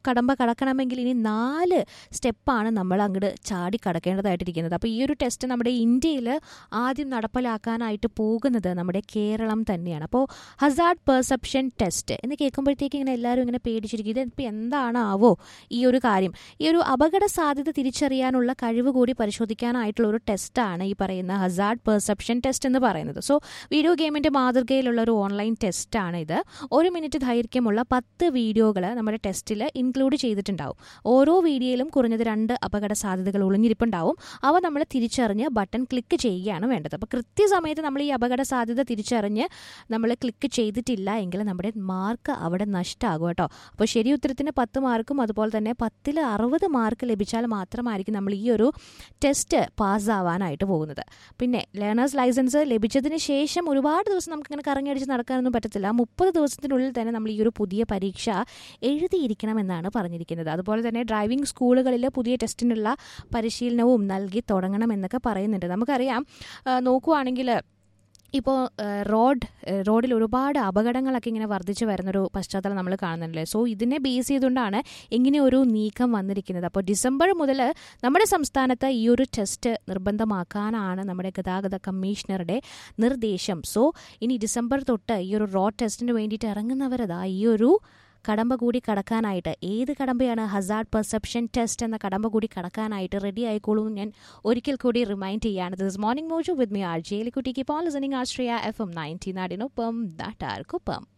കടമ്പ കടക്കണമെങ്കിൽ ഇനി നാല് സ്റ്റെപ്പാണ് നമ്മൾ അങ്ങോട്ട് ചാടി കടക്കേണ്ടതായിട്ടിരിക്കുന്നത് അപ്പോൾ ഈ ഒരു ടെസ്റ്റ് നമ്മുടെ ഇന്ത്യയിൽ ആദ്യം നടപ്പിലാക്കാനായിട്ട് പോകുന്നത് നമ്മുടെ കേരളം തന്നെയാണ് അപ്പോൾ ഹസാർഡ് പെർസെപ്ഷൻ ടെസ്റ്റ് എന്ന് കേൾക്കുമ്പോഴത്തേക്ക് ഇങ്ങനെ എല്ലാവരും ഇങ്ങനെ പേടിച്ചിരിക്കും ഇതിപ്പോൾ എന്താണാവോ ഈ ഒരു കാര്യം ഈ ഒരു അപകട സാധ്യത തിരിച്ചറിയാനുള്ള കഴിവ് കൂടി പരിശോധിക്കാനായിട്ടുള്ള ഒരു ടെസ്റ്റാണ് ഈ പറയുന്ന ഹസാർഡ് പെർസെപ്ഷൻ ടെസ്റ്റ് എന്ന് പറയുന്നത് സോ വീഡിയോ ഗെയിമിൻ്റെ മാതൃകയിലുള്ള ഒരു ഓൺലൈൻ ടെസ്റ്റാണ് ഇത് ഒരു മിനിറ്റ് ദൈർഘ്യമുള്ള പത്ത് വീഡിയോകൾ നമ്മുടെ ടെസ്റ്റിൽ ഇൻക്ലൂഡ് ചെയ്തിട്ടുണ്ടാവും ഓരോ വീഡിയോയിലും കുറഞ്ഞത് രണ്ട് അപകട സാധ്യതകൾ ഒളിഞ്ഞിരിപ്പുണ്ടാവും അവ നമ്മൾ തിരിച്ചറിഞ്ഞ് ബട്ടൺ ക്ലിക്ക് ചെയ്യുകയാണ് വേണ്ടത് അപ്പോൾ കൃത്യസമയത്ത് നമ്മൾ ഈ അപകട സാധ്യത തിരിച്ചറിഞ്ഞ് നമ്മൾ ക്ലിക്ക് ചെയ്തിട്ടില്ല എങ്കിൽ നമ്മുടെ മാർക്ക് അവിടെ നഷ്ടമാകും കേട്ടോ അപ്പോൾ ശരി ഉത്തരത്തിന് പത്ത് മാർക്കും അതുപോലെ തന്നെ പത്തിൽ അറുപത് മാർക്ക് ലഭിച്ചാൽ മാത്രമായിരിക്കും നമ്മൾ ഈ ഒരു ടെസ്റ്റ് പാസ്സാവാനായിട്ട് പോകുന്നത് പിന്നെ ലേണേഴ്സ് ലൈസൻസ് ലഭിച്ചതിന് ശേഷം ഒരുപാട് ദിവസം നമുക്കിങ്ങനെ കറങ്ങിയടിച്ച് നടക്കാനൊന്നും പറ്റത്തില്ല മുപ്പത് ദിവസത്തിനുള്ളിൽ തന്നെ നമ്മൾ ഈ ഒരു പുതിയ പരീക്ഷ എഴുതിയിരിക്കണമെന്നാണ് പറഞ്ഞിരിക്കുന്നത് അതുപോലെ തന്നെ ഡ്രൈവിംഗ് സ്കൂളുകളിൽ പുതിയ ടെസ്റ്റിനുള്ള പരിശീലനവും നൽകി തുടങ്ങണമെന്നൊക്കെ പറയുന്നുണ്ട് നമുക്കറിയാം ആ, നോക്കുവാണെങ്കിൽ ഇപ്പോൾ റോഡ് റോഡിൽ ഒരുപാട് അപകടങ്ങളൊക്കെ ഇങ്ങനെ വർദ്ധിച്ചു വരുന്നൊരു പശ്ചാത്തലം നമ്മൾ കാണുന്നുണ്ടല്ലേ സോ ഇതിനെ ബേസ് ചെയ്തുകൊണ്ടാണ് ഇങ്ങനെ ഒരു നീക്കം വന്നിരിക്കുന്നത് അപ്പോൾ ഡിസംബർ മുതൽ നമ്മുടെ സംസ്ഥാനത്ത് ഈ ഒരു ടെസ്റ്റ് നിർബന്ധമാക്കാനാണ് നമ്മുടെ ഗതാഗത കമ്മീഷണറുടെ നിർദ്ദേശം സോ ഇനി ഡിസംബർ തൊട്ട് ഈ ഒരു റോഡ് ടെസ്റ്റിന് വേണ്ടിയിട്ട് ഇറങ്ങുന്നവരതാ ഈ ഒരു കടമ്പ കൂടി കടക്കാനായിട്ട് ഏത് കടമ്പയാണ് ഹസാർഡ് പെർസെപ്ഷൻ ടെസ്റ്റ് എന്ന കടമ്പ കൂടി കടക്കാനായിട്ട് റെഡി ആയിക്കോളൂ എന്ന് ഞാൻ ഒരിക്കൽ കൂടി റിമൈൻഡ് ചെയ്യാണ് ദിസ് മോർണിംഗ് മോജു വിത്ത് മി ആർ ജയിലിക്കുട്ടിക്ക് പോൾ listening Ashraya F M ninety നാടിനൊപ്പം ദാട്ടാർക്കൊപ്പം